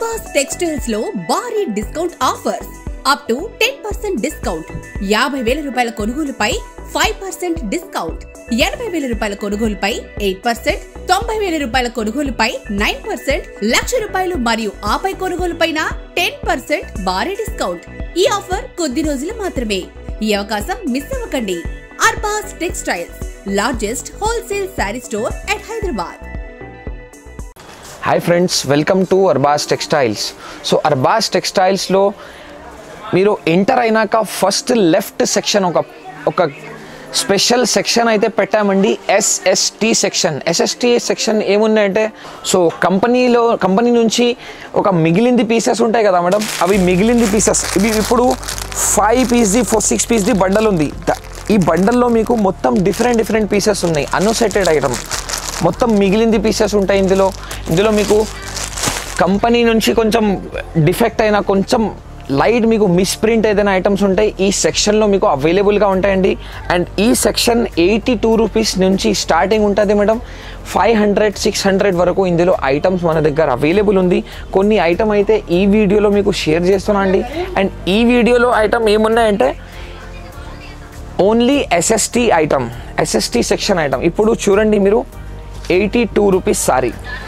Arbaz textiles లో భారీ discount offers up to ten percent discount యాభై వేల రూపాయల కొనుగోలుపై ఫైవ్ పర్సెంట్ డిస్కౌంట్ ఎనభై వేల రూపాయల కొనుగోలుపై ఎయిట్ పర్సెంట్ తొంభై వేల రూపాయల కొనుగోలుపై నైన్ పర్సెంట్ లక్ష రూపాయలు మరియు ఆపై కొనుగోలుపైన టెన్ పర్సెంట్ భారీ డిస్కౌంట్ ఈ ఆఫర్ కొద్ది రోజులు మాత్రమే ఈ అవకాశం మిస్ అవ్వకండి Arbaz textiles largest wholesale sari store at Hyderabad hi friends welcome to Arbaz textiles so Arbaz టెక్స్టైల్స్లో మీరు ఎంటర్ అయినాక ఫస్ట్ లెఫ్ట్ సెక్షన్ ఒక ఒక స్పెషల్ సెక్షన్ అయితే పెట్టామండి ఎస్ఎస్టీ సెక్షన్ ఎస్ఎస్టీ సెక్షన్ ఏమున్నాయంటే సో కంపెనీలో కంపెనీ నుంచి ఒక మిగిలింది పీసెస్ ఉంటాయి కదా మేడం అవి మిగిలింది పీసెస్ ఇవి ఇప్పుడు ఫైవ్ పీస్ది ఫోర్ సిక్స్ పీస్ది బండల్ ఉంది ద- ఈ బండల్లో మీకు మొత్తం డిఫరెంట్ డిఫరెంట్ పీసెస్ ఉన్నాయి అన్సెటెడ్ ఐటమ్ మొత్తం మిగిలింది పీసెస్ ఉంటాయి ఇందులో ఇందులో మీకు కంపెనీ నుంచి కొంచెం డిఫెక్ట్ అయిన కొంచెం లైట్ మీకు మిస్ప్రింట్ ఏదైనా ఐటమ్స్ ఉంటాయి ఈ సెక్షన్లో మీకు అవైలబుల్గా ఉంటాయండి అండ్ ఈ సెక్షన్ ఎయిటీ టూ రూపీస్ నుంచి స్టార్టింగ్ ఉంటుంది madam five hundred six hundred వరకు ఇందులో ఐటమ్స్ మన దగ్గర అవైలబుల్ ఉంది కొన్ని ఐటమ్ అయితే ఈ వీడియోలో మీకు షేర్ చేస్తున్నా అండి అండ్ ఈ వీడియోలో ఐటమ్ ఏమున్నాయంటే only SST item SST section item ఇప్పుడు చూడండి మీరు ఎయిటీ టూ రూపీస్ సారీ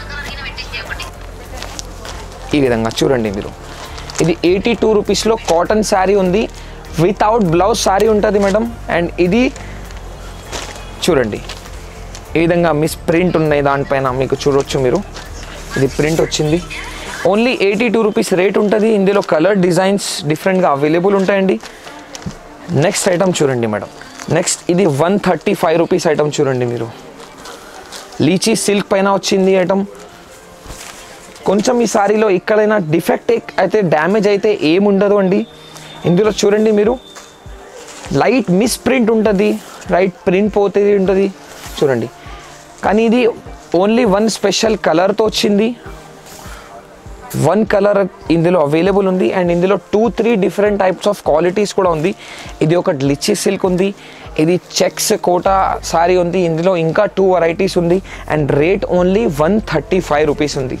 ఈ విధంగా చూడండి మీరు ఇది ఎయిటీ టూ రూపీస్లో కాటన్ శారీ ఉంది వితౌట్ బ్లౌజ్ శారీ ఉంటుంది మేడం అండ్ ఇది చూడండి ఈ విధంగా మిస్ ప్రింట్ ఉన్నాయి దానిపైన మీకు చూడొచ్చు మీరు ఇది ప్రింట్ వచ్చింది only eighty two rupees rate ఉంటుంది ఇందులో కలర్ డిజైన్స్ డిఫరెంట్గా అవైలబుల్ ఉంటాయండి నెక్స్ట్ ఐటమ్ చూడండి మేడం నెక్స్ట్ ఇది one thirty five rupees item చూడండి మీరు లీచీ సిల్క్ పైన వచ్చింది ఐటమ్ కొంచెం ఈ సారీలో ఎక్కడైనా డిఫెక్ట్ అయితే డ్యామేజ్ అయితే ఏముండదు అండి ఇందులో చూడండి మీరు లైట్ మిస్ ప్రింట్ ఉంటుంది రైట్ ప్రింట్ పోతుంది ఉంటుంది చూడండి కానీ ఇది ఓన్లీ వన్ స్పెషల్ కలర్తో వచ్చింది వన్ కలర్ ఇందులో అవైలబుల్ ఉంది అండ్ ఇందులో two three different types of qualities కూడా ఉంది ఇది ఒక లిచ్చి సిల్క్ ఉంది ఇది చెక్స్ కోటా సారీ ఉంది ఇందులో ఇంకా టూ వెరైటీస్ ఉంది and rate only one thirty five rupees ఉంది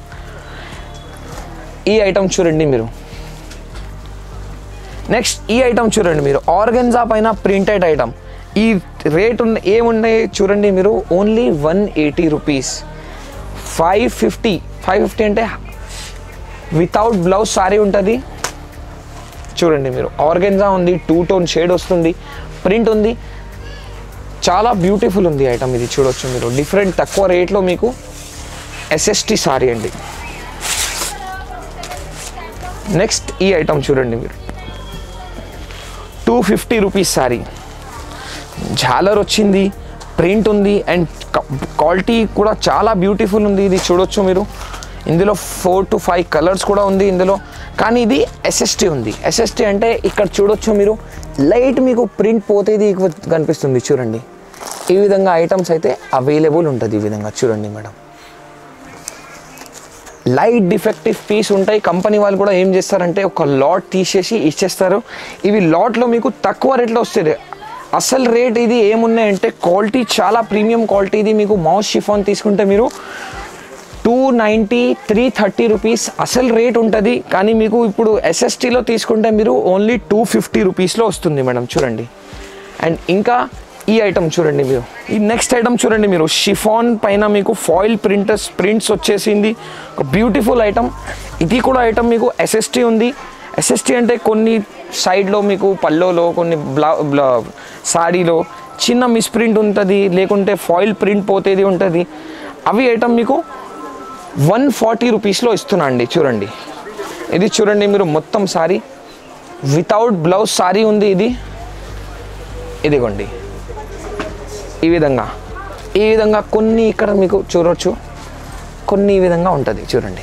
ఈ ఐటమ్ చూడండి మీరు నెక్స్ట్ ఈ ఐటమ్ చూడండి మీరు ఆర్గన్జా పైన ప్రింటెడ్ ఐటమ్ ఈ రేట్ ఉన్న ఏమున్నాయి చూడండి మీరు only one eighty rupees five fifty five fifty అంటే వితౌట్ బ్లౌజ్ సారీ ఉంటుంది చూడండి మీరు ఆర్గెన్జా ఉంది టూ టోన్ షేడ్ వస్తుంది ప్రింట్ ఉంది చాలా బ్యూటిఫుల్ ఉంది ఐటమ్ ఇది చూడొచ్చు మీరు డిఫరెంట్ తక్కువ రేట్లో మీకు ఎస్ఎస్టీ సారీ అండి నెక్స్ట్ ఈ ఐటమ్ చూడండి మీరు టూ ఫిఫ్టీ రూపీస్ సారీ జాలర్ వచ్చింది ప్రింట్ ఉంది అండ్ క్వాలిటీ కూడా చాలా బ్యూటిఫుల్ ఉంది ఇది చూడొచ్చు మీరు ఇందులో ఫోర్ టు ఫైవ్ కలర్స్ కూడా ఉంది ఇందులో కానీ ఇది ఎస్ఎస్టీ ఉంది ఎస్ఎస్టీ అంటే ఇక్కడ చూడొచ్చు మీరు లైట్ మీకు ప్రింట్ పోతేది కనిపిస్తుంది చూడండి ఈ విధంగా ఐటమ్స్ అయితే అవైలబుల్ ఉంటుంది ఈ విధంగా చూడండి మేడం లైట్ డిఫెక్టివ్ పీస్ ఉంటాయి కంపెనీ వాళ్ళు కూడా ఏం చేస్తారంటే ఒక లాట్ తీసేసి ఇచ్చేస్తారు ఇవి లాట్లో మీకు తక్కువ రేట్లో వస్తాయి అసలు రేట్ ఇది ఏమున్నాయంటే క్వాలిటీ చాలా ప్రీమియం క్వాలిటీ ఇది మీకు మౌస్ షిఫాన్ తీసుకుంటే మీరు two ninety three thirty rupees అసలు రేట్ ఉంటుంది కానీ మీకు ఇప్పుడు ఎస్ఎస్టీలో తీసుకుంటే మీరు ఓన్లీ టూ ఫిఫ్టీ రూపీస్లో వస్తుంది మేడం చూడండి అండ్ ఇంకా ఈ ఐటమ్ చూడండి మీరు ఈ నెక్స్ట్ ఐటమ్ చూడండి మీరు షిఫాన్ పైన మీకు ఫాయిల్ ప్రింటర్స్ ప్రింట్స్ వచ్చేసింది ఒక బ్యూటిఫుల్ ఐటమ్ ఇది కూడా ఐటమ్ మీకు ఎస్ఎస్టీ ఉంది ఎస్ఎస్టీ అంటే కొన్ని సైడ్లో మీకు పల్లోలో కొన్ని బ్లా బ్లా సాడీలో చిన్న మిస్ప్రింట్ ఉంటుంది లేకుంటే ఫాయిల్ ప్రింట్ పోతేది ఉంటుంది అవి ఐటమ్ మీకు వన్ ఫార్టీ రూపీస్లో ఇస్తున్నా అండి చూడండి ఇది చూడండి మీరు మొత్తం సారీ వితౌట్ బ్లౌజ్ సారీ ఉంది ఇది ఇదిగోండి ఈ విధంగా ఈ విధంగా కొన్ని ఇక్కడ మీకు చూడవచ్చు కొన్ని ఈ విధంగా ఉంటుంది చూడండి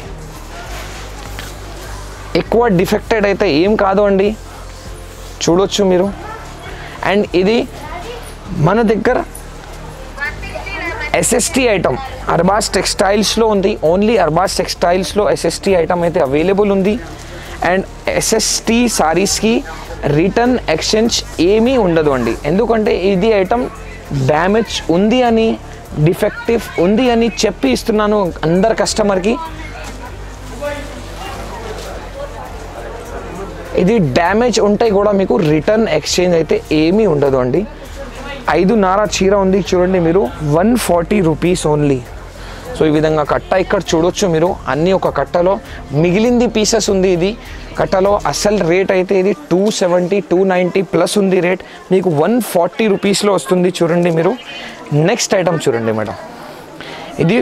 ఎక్కువ డిఫెక్టెడ్ అయితే ఏం కాదు అండి చూడొచ్చు మీరు అండ్ ఇది మన దగ్గర ఎస్ఎస్టీ ఐటమ్ అర్బాస్ టెక్స్టైల్స్లో ఉంది ఓన్లీ అర్బాస్ టెక్స్టైల్స్లో ఎస్ఎస్టీ ఐటమ్ అయితే అవైలబుల్ ఉంది అండ్ ఎస్ఎస్టీ సారీస్కి రిటర్న్ ఎక్స్చేంజ్ ఏమీ ఉండదు అండి ఎందుకంటే ఇది ఐటమ్ డ్యామేజ్ ఉంది అని డిఫెక్టివ్ ఉంది అని చెప్పి ఇస్తున్నాను అందరు కస్టమర్కి ఇది డ్యామేజ్ ఉంటాయి కూడా మీకు రిటర్న్ ఎక్స్చేంజ్ అయితే ఏమీ ఉండదు అండి ఐదు నార చీర ఉంది చూడండి మీరు one forty rupees only so ఈ విధంగా కట్ట ఇక్కడ చూడొచ్చు మీరు అన్నీ ఒక కట్టలో మిగిలింది పీసెస్ ఉంది ఇది కట్టలో అసలు రేట్ అయితే ఇది two seventy two ninety plus ఉంది రేట్ మీకు వన్ ఫార్టీ రూపీస్లో వస్తుంది చూడండి మీరు నెక్స్ట్ ఐటమ్ చూడండి మేడం ఇది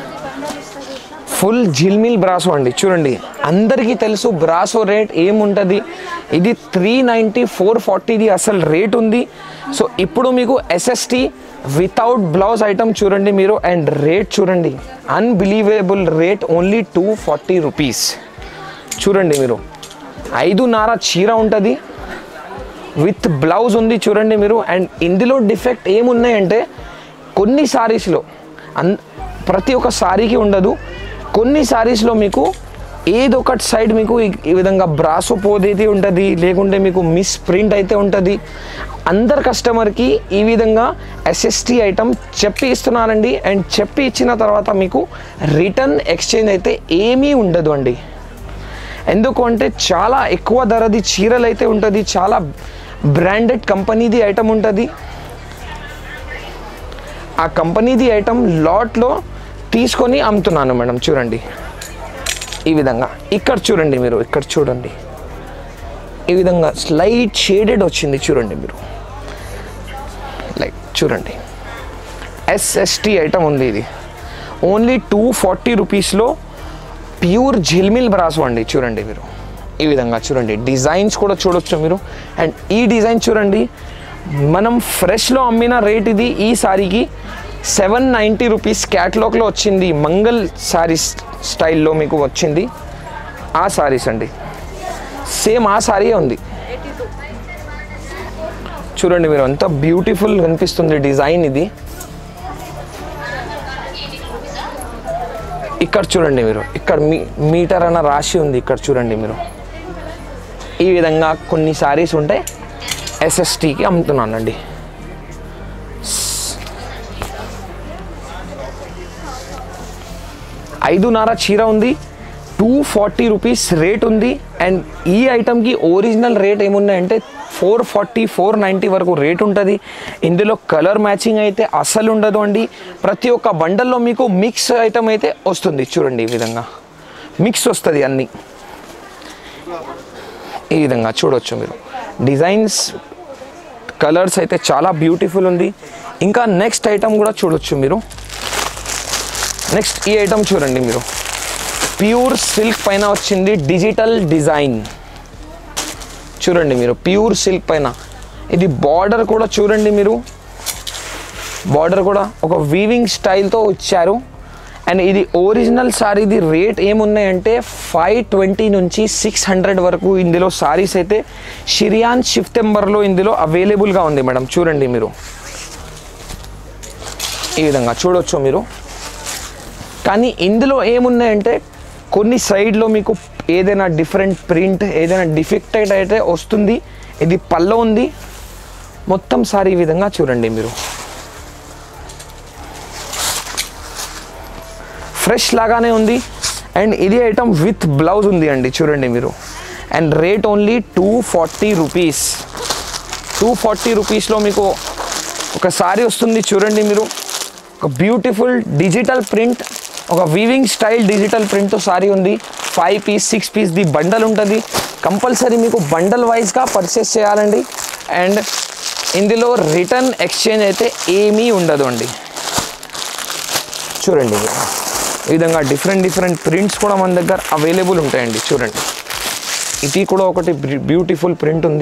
ఫుల్ జిల్మిల్ బ్రాసో అండి చూడండి అందరికీ తెలుసు బ్రాసో రేట్ ఏముంటుంది ఇది త్రీ నైంటీ ఫోర్ ఫార్టీది అసలు రేట్ ఉంది సో ఇప్పుడు మీకు ఎస్ఎస్టీ వితౌట్ బ్లౌజ్ ఐటమ్ చూడండి మీరు అండ్ రేట్ చూడండి unbelievable rate only two forty rupees చూడండి మీరు ఐదున్నర చీర ఉంటుంది విత్ బ్లౌజ్ ఉంది చూడండి మీరు అండ్ ఇందులో డిఫెక్ట్ ఏమున్నాయంటే కొన్ని సారీస్లో అన్ ప్రతి ఒక్క సారీకి ఉండదు కొన్ని సారీస్లో మీకు ఏదో ఒక సైడ్ మీకు ఈ- ఈ విధంగా బ్రాసో పోదైతే ఉంటుంది లేకుంటే మీకు మిస్ ప్రింట్ అయితే ఉంటుంది అందరు కస్టమర్కి ఈ విధంగా ఎస్ఎస్టీ ఐటమ్ చెప్పి ఇస్తున్నానండి అండ్ చెప్పి ఇచ్చిన తర్వాత మీకు రిటర్న్ ఎక్స్చేంజ్ అయితే ఏమీ ఉండదు అండి ఎందుకు అంటే చాలా ఎక్కువ ధరది చీరలు అయితే ఉంటుంది చాలా బ్రాండెడ్ కంపెనీది ఐటమ్ ఉంటుంది ఆ కంపెనీది ఐటమ్ లాట్లో తీసుకొని అమ్ముతున్నాను మేడం చూడండి ఈ విధంగా ఇక్కడ చూడండి మీరు ఇక్కడ చూడండి ఈ విధంగా స్లైట్ షేడెడ్ వచ్చింది చూడండి మీరు లైక్ చూడండి ఎస్ఎస్టీ ఐటమ్ ఉంది ఇది ఓన్లీ టూ ఫార్టీ రూపీస్లో ప్యూర్ జిల్మిల్ బ్రాసో అండి చూడండి మీరు ఈ విధంగా చూడండి డిజైన్స్ కూడా చూడొచ్చు మీరు అండ్ ఈ డిజైన్ చూడండి మనం ఫ్రెష్లో అమ్మిన రేట్ ఇది ఈ సారీకి సెవెన్ నైంటీ రూపీస్ క్యాటలాగ్లో వచ్చింది మంగల్ సారీస్ స్టైల్లో మీకు వచ్చింది ఆ సారీస్ అండి సేమ్ ఆ సారీయే ఉంది చూడండి మీరు అంత బ్యూటిఫుల్ కనిపిస్తుంది డిజైన్ ఇది ఇక్కడ చూడండి మీరు ఇక్కడ మీ మీటర్ అన్న రాశి ఉంది ఇక్కడ చూడండి మీరు ఈ విధంగా కొన్ని సారీస్ ఉంటాయి ఎస్ఎస్టీకి అమ్ముతున్నానండి ఐదున్నర చీర ఉంది టూ ఫార్టీ రూపీస్ రేట్ ఉంది అండ్ ఈ ఐటమ్కి ఒరిజినల్ రేట్ ఏమున్నాయంటే ఫోర్ ఫార్టీ ఫోర్ నైంటీ వరకు రేట్ ఉంటుంది ఇందులో కలర్ మ్యాచింగ్ అయితే అస్సలు ఉండదు అండి ప్రతి ఒక్క బండల్లో మీకు మిక్స్ ఐటమ్ అయితే వస్తుంది చూడండి ఈ విధంగా మిక్స్ వస్తుంది అన్నీ ఈ విధంగా చూడొచ్చు మీరు డిజైన్స్ కలర్స్ అయితే చాలా బ్యూటిఫుల్ ఉంది ఇంకా నెక్స్ట్ ఐటమ్ కూడా చూడొచ్చు మీరు నెక్స్ట్ ఈ ఐటమ్ చూడండి మీరు ప్యూర్ సిల్క్ పైన వచ్చింది డిజిటల్ డిజైన్ చూడండి మీరు ప్యూర్ సిల్క్ పైన ఇది బార్డర్ కూడా చూడండి మీరు బార్డర్ కూడా ఒక వీవింగ్ స్టైల్తో ఇచ్చారు అండ్ ఇది ఒరిజినల్ సారీది రేట్ ఏమున్నాయంటే ఫైవ్ ట్వంటీ నుంచి సిక్స్ హండ్రెడ్ వరకు ఇందులో సారీస్ అయితే షిరియాన్ షిఫ్టెంబర్లో ఇందులో అవైలబుల్గా ఉంది మేడం చూడండి మీరు ఈ విధంగా చూడొచ్చు మీరు కానీ ఇందులో ఏమున్నాయంటే కొన్ని సైడ్లో మీకు ఏదైనా డిఫరెంట్ ప్రింట్ ఏదైనా డిఫెక్టెడ్ అయితే వస్తుంది ఇది పల్ల ఉంది మొత్తం సారీ ఈ విధంగా చూడండి మీరు ఫ్రెష్ లాగానే ఉంది అండ్ ఇది ఐటమ్ విత్ బ్లౌజ్ ఉంది అండి చూడండి మీరు and rate only two forty rupees two forty రూపీస్లో మీకు ఒక సారీ వస్తుంది చూడండి మీరు ఒక బ్యూటిఫుల్ డిజిటల్ ప్రింట్ ఒక వీవింగ్ స్టైల్ డిజిటల్ ప్రింట్తో సారీ ఉంది ఫైవ్ పీస్ సిక్స్ పీస్ ది బండల్ ఉంటుంది కంపల్సరీ మీకు బండల్ వైజ్గా పర్చేస్ చేయాలండి అండ్ ఇందులో రిటర్న్ ఎక్స్చేంజ్ అయితే ఏమీ ఉండదు అండి చూడండి మీరు. ఈ విధంగా డిఫరెంట్ డిఫరెంట్ ప్రింట్స్ కూడా మన దగ్గర అవైలబుల్ ఉంటాయండి చూడండి ఇది కూడా ఒకటి బ్యూటిఫుల్ ప్రింట్ ఉంది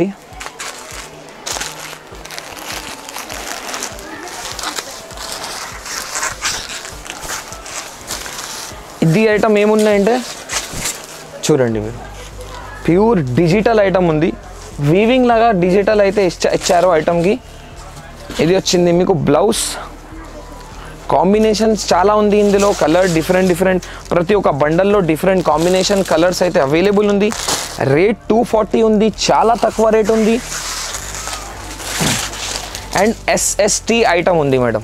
ఇది ఐటమ్ ఏమున్నాయంటే చూడండి మీరు ప్యూర్ డిజిటల్ ఐటమ్ ఉంది వీవింగ్ లాగా డిజిటల్ అయితే ఇచ్చా ఇచ్చారు ఐటమ్కి ఇది వచ్చింది మీకు బ్లౌజ్ కాంబినేషన్స్ చాలా ఉంది ఇందులో కలర్ డిఫరెంట్ డిఫరెంట్ ప్రతి ఒక్క బండల్లో డిఫరెంట్ కాంబినేషన్ కలర్స్ అయితే అవైలబుల్ ఉంది రేట్ టూ ఫార్టీ ఉంది చాలా తక్కువ రేట్ ఉంది అండ్ ఎస్ఎస్టీ ఐటమ్ ఉంది మేడం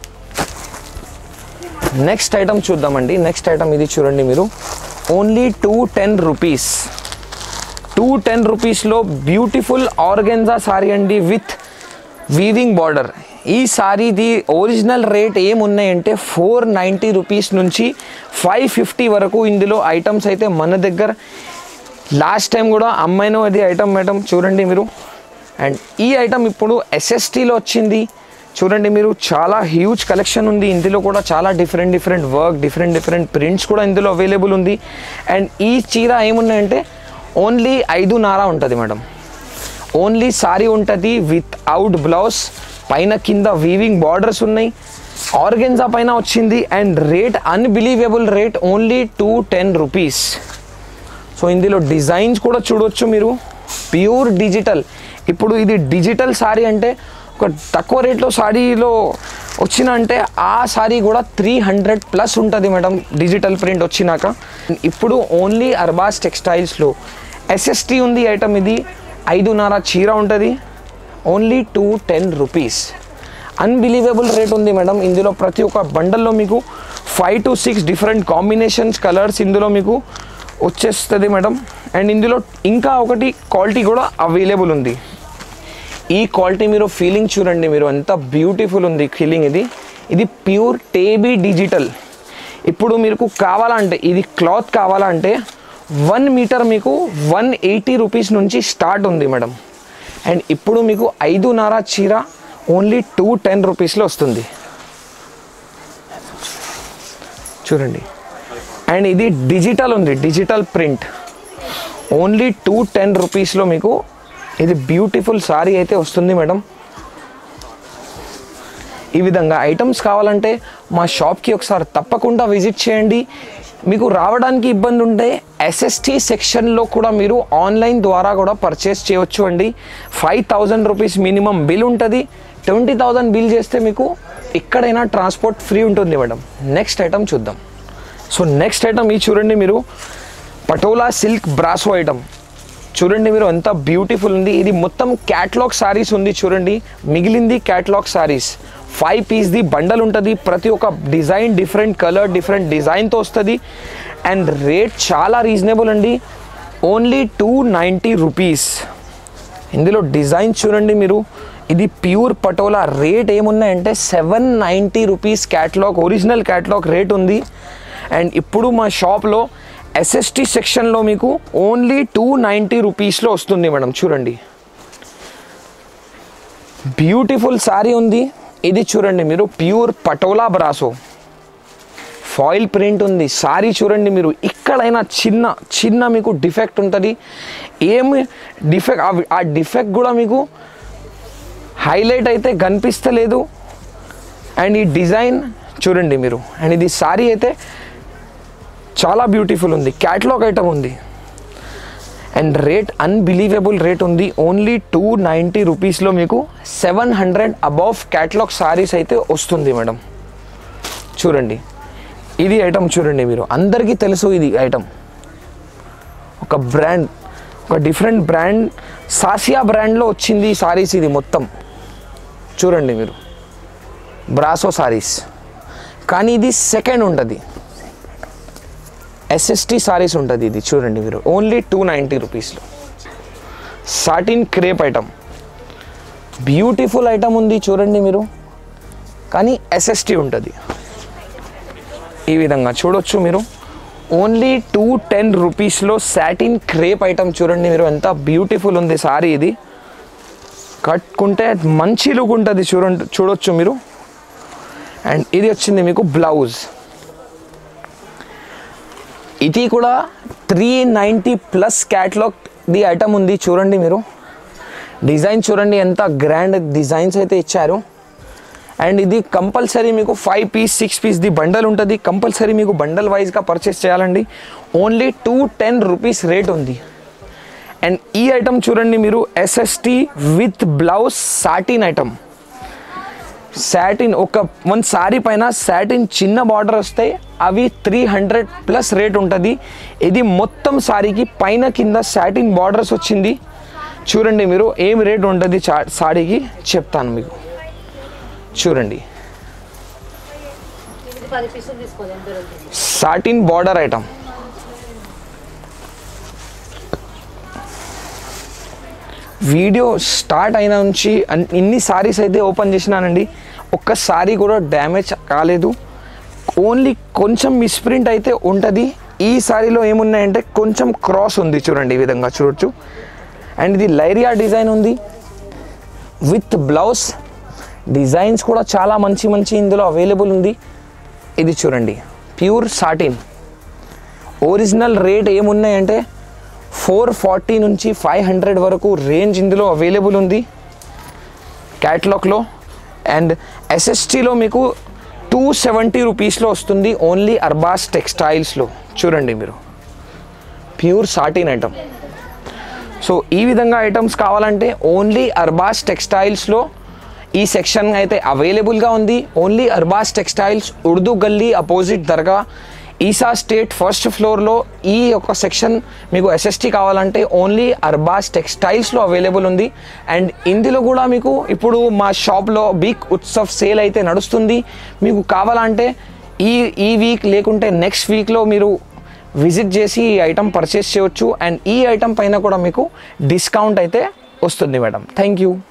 నెక్స్ట్ ఐటమ్ చూద్దామండి నెక్స్ట్ ఐటమ్ ఇది చూడండి మీరు only two ten rupees two two ten రూపీస్లో బ్యూటిఫుల్ ఆర్గెన్జా సారీ అండి విత్ వీవింగ్ బార్డర్ ఈ సారీది ఒరిజినల్ రేట్ ఏమున్నాయంటే ఫోర్ నైంటీ రూపీస్ నుంచి ఫైవ్ ఫిఫ్టీ వరకు ఇందులో ఐటమ్స్ అయితే మన దగ్గర లాస్ట్ టైం కూడా అమ్మాయినో అది ఐటమ్ మేడం చూడండి మీరు అండ్ ఈ ఐటమ్ ఇప్పుడు ఎస్ఎస్టీలో వచ్చింది చూడండి మీరు చాలా హ్యూజ్ కలెక్షన్ ఉంది ఇందులో కూడా చాలా different different work different different prints కూడా ఇందులో అవైలబుల్ ఉంది అండ్ ఈ చీర ఏమున్నాయంటే ఓన్లీ ఐదు నారా ఉంటుంది మేడం ఓన్లీ సారీ ఉంటుంది విత్ అవుట్ బ్లౌజ్ పైన కింద వీవింగ్ బార్డర్స్ ఉన్నాయి ఆర్గెన్జా పైన వచ్చింది and rate unbelievable rate only two ten rupees so ఇందులో డిజైన్స్ కూడా చూడొచ్చు మీరు ప్యూర్ డిజిటల్ ఇప్పుడు ఇది డిజిటల్ సారీ అంటే ఒక తక్కువ రేట్లో సారీలో వచ్చిన అంటే ఆ సారీ కూడా త్రీ హండ్రెడ్ ప్లస్ ఉంటుంది మేడం డిజిటల్ ప్రింట్ వచ్చినాక ఇప్పుడు ఓన్లీ అర్బాస్ టెక్స్టైల్స్లో ఎస్ఎస్టీ ఉంది ఐటమ్ ఇది ఐదున్నర చీర ఉంటుంది only two ten rupees unbelievable rate ఉంది మేడం ఇందులో ప్రతి ఒక్క బండల్లో మీకు five to six different combinations colours ఇందులో మీకు వచ్చేస్తుంది మేడం అండ్ ఇందులో ఇంకా ఒకటి క్వాలిటీ కూడా అవైలబుల్ ఉంది ఈ క్వాలిటీ మీరు ఫీలింగ్ చూడండి మీరు ఎంత బ్యూటిఫుల్ ఉంది ఫీలింగ్ ఇది ఇది ప్యూర్ టేబీ డిజిటల్ ఇప్పుడు మీకు కావాలంటే ఇది క్లాత్ కావాలంటే వన్ మీటర్ మీకు వన్ ఎయిటీ రూపీస్ నుంచి స్టార్ట్ ఉంది మేడం అండ్ ఇప్పుడు మీకు ఐదున్నర చీర ఓన్లీ టూ టెన్ రూపీస్లో వస్తుంది చూడండి అండ్ ఇది డిజిటల్ ఉంది digital print only two ten రూపీస్లో మీకు ఇది బ్యూటిఫుల్ సారీ అయితే వస్తుంది మేడం ఈ విధంగా ఐటమ్స్ కావాలంటే మా షాప్కి ఒకసారి తప్పకుండా విజిట్ చేయండి మీకు రావడానికి ఇబ్బంది ఉంటే ఎస్ఎస్టీ సెక్షన్లో కూడా మీరు ఆన్లైన్ ద్వారా కూడా పర్చేస్ చేయవచ్చు అండి five thousand rupees minimum bill ఉంటుంది ట్వంటీ థౌజండ్ బిల్ చేస్తే మీకు ఎక్కడైనా ట్రాన్స్పోర్ట్ ఫ్రీ ఉంటుంది మేడం నెక్స్ట్ ఐటమ్ చూద్దాం సో నెక్స్ట్ ఐటమ్ ఈ చూడండి మీరు పటోలా సిల్క్ బ్రాసో ఐటమ్ చూడండి మీరు ఎంత బ్యూటిఫుల్ ఉంది ఇది మొత్తం క్యాట్లాగ్ సారీస్ ఉంది చూడండి మిగిలింది క్యాట్లాగ్ సారీస్ ఫైవ్ పీస్ది బండల్ ఉంటుంది ప్రతి ఒక్క డిజైన్ డిఫరెంట్ కలర్ డిఫరెంట్ డిజైన్తో వస్తుంది అండ్ రేట్ చాలా రీజనబుల్ అండి ఓన్లీ టూ నైంటీ రూపీస్ ఇందులో డిజైన్ చూడండి మీరు ఇది ప్యూర్ పటోలా రేట్ ఏమున్నాయంటే seven ninety rupees catalogue original catalogue rate ఉంది అండ్ ఇప్పుడు మా షాప్లో ఎస్ఎస్టీ సెక్షన్లో మీకు ఓన్లీ టూ నైంటీ రూపీస్లో వస్తుంది మేడం చూడండి బ్యూటిఫుల్ శారీ ఉంది ఇది చూడండి మీరు pure patola brasso foil print ఉంది సారీ చూడండి మీరు ఇక్కడైనా చిన్న చిన్న మీకు డిఫెక్ట్ ఉంటుంది ఏమి డిఫెక్ట్ ఆ డిఫెక్ట్ కూడా మీకు హైలైట్ అయితే కనిపిస్తలేదు అండ్ ఈ డిజైన్ చూడండి మీరు అండ్ ఇది సారీ అయితే చాలా బ్యూటిఫుల్ ఉంది క్యాటలాగ్ ఐటమ్ ఉంది అండ్ రేట్ అన్బిలీవబుల్ రేట్ ఉంది ఓన్లీ టూ నైంటీ రూపీస్లో మీకు seven hundred above catalogue saris అయితే వస్తుంది మేడం చూడండి ఇది ఐటమ్ చూడండి మీరు అందరికీ తెలుసు ఇది ఐటమ్ ఒక బ్రాండ్ ఒక డిఫరెంట్ బ్రాండ్ సాసియా బ్రాండ్లో వచ్చింది ఈ సారీస్ ఇది మొత్తం చూడండి మీరు బ్రాసో సారీస్ కానీ ఇది సెకండ్ ఉంటుంది ఎస్ఎస్టీ సారీస్ ఉంటుంది ఇది చూడండి మీరు ఓన్లీ టూ నైంటీ రూపీస్లో satin crepe item beautiful item ఉంది చూడండి మీరు కానీ ఎస్ఎస్టీ ఉంటుంది ఈ విధంగా చూడొచ్చు మీరు ఓన్లీ టూ టెన్ రూపీస్లో సాటిన్ క్రేప్ ఐటమ్ చూడండి మీరు ఎంత బ్యూటిఫుల్ ఉంది సారీ ఇది కట్టుకుంటే మంచి లుక్ ఉంటుంది చూడండి చూడొచ్చు మీరు అండ్ ఇది వచ్చింది మీకు బ్లౌజ్ ఇది కూడా త్రీ నైంటీ ప్లస్ క్యాట్లాగ్ ది ఐటమ్ ఉంది చూడండి మీరు డిజైన్ చూడండి ఎంత గ్రాండ్ డిజైన్స్ అయితే ఇచ్చారు అండ్ ఇది కంపల్సరీ మీకు ఫైవ్ పీస్ సిక్స్ పీస్ ది బండల్ ఉంటుంది కంపల్సరీ మీకు బండల్ వైజ్గా పర్చేస్ చేయాలండి only two ten rupees rate ఉంది అండ్ ఈ ఐటమ్ చూడండి మీరు SST with blouse satin item satin ఒక వన్ సారీ పైన సాటిన్ చిన్న బార్డర్ వస్తాయి అవి త్రీ హండ్రెడ్ ప్లస్ రేట్ ఉంటుంది ఇది మొత్తం సారీకి పైన కింద సాటిన్ బార్డర్స్ వచ్చింది చూడండి మీరు ఏం రేట్ ఉంటుంది చా సారీకి చెప్తాను మీకు చూడండి ఇది పది పీసులు తీసుకోవాలి ఎంత satin border item video start అయిన నుంచి అన్- ఇన్ని సారీస్ అయితే ఓపెన్ చేసినానండి ఒక్క సారీ కూడా డ్యామేజ్ కాలేదు ఓన్లీ కొంచెం మిస్ప్రింట్ అయితే ఉంటుంది ఈ సారీలో ఏమున్నాయంటే కొంచెం క్రాస్ ఉంది చూడండి ఈ విధంగా చూడొచ్చు అండ్ ఇది లైరియా డిజైన్ ఉంది విత్ బ్లౌజ్ డిజైన్స్ కూడా చాలా మంచి మంచి ఇందులో అవైలబుల్ ఉంది ఇది చూడండి ప్యూర్ సాటిన్ ఒరిజినల్ రేట్ ఏమున్నాయంటే ఫోర్ ఫార్టీ నుంచి ఫైవ్ హండ్రెడ్ వరకు రేంజ్ ఇందులో అవైలబుల్ ఉంది క్యాట్లాగ్లో అండ్ ఎస్ఎస్టీలో మీకు టూ సెవెంటీ రూపీస్లో వస్తుంది ఓన్లీ అర్బాస్ టెక్స్టైల్స్లో చూడండి మీరు ప్యూర్ సాటిన్ ఐటమ్ సో ఈ విధంగా ఐటమ్స్ కావాలంటే ఓన్లీ అర్బాస్ టెక్స్టైల్స్లో ఈ సెక్షన్ అయితే అవైలబుల్గా ఉంది only Arbaz textiles Urdu Gali opposite Dargah Isa state first ఫ్లోర్లో ఈ యొక్క సెక్షన్ మీకు ఎస్ఎస్టీ కావాలంటే ఓన్లీ అర్బాస్ టెక్స్టైల్స్లో అవైలబుల్ ఉంది అండ్ ఇందులో కూడా మీకు ఇప్పుడు మా షాప్లో బిగ్ ఉత్సవ్ సేల్ అయితే నడుస్తుంది మీకు కావాలంటే ఈ ఈ వీక్ లేకుంటే నెక్స్ట్ వీక్లో మీరు విజిట్ చేసి ఈ ఐటమ్ పర్చేస్ చేయొచ్చు అండ్ ఈ ఐటమ్ పైన కూడా మీకు డిస్కౌంట్ అయితే వస్తుంది మేడం థ్యాంక్ యూ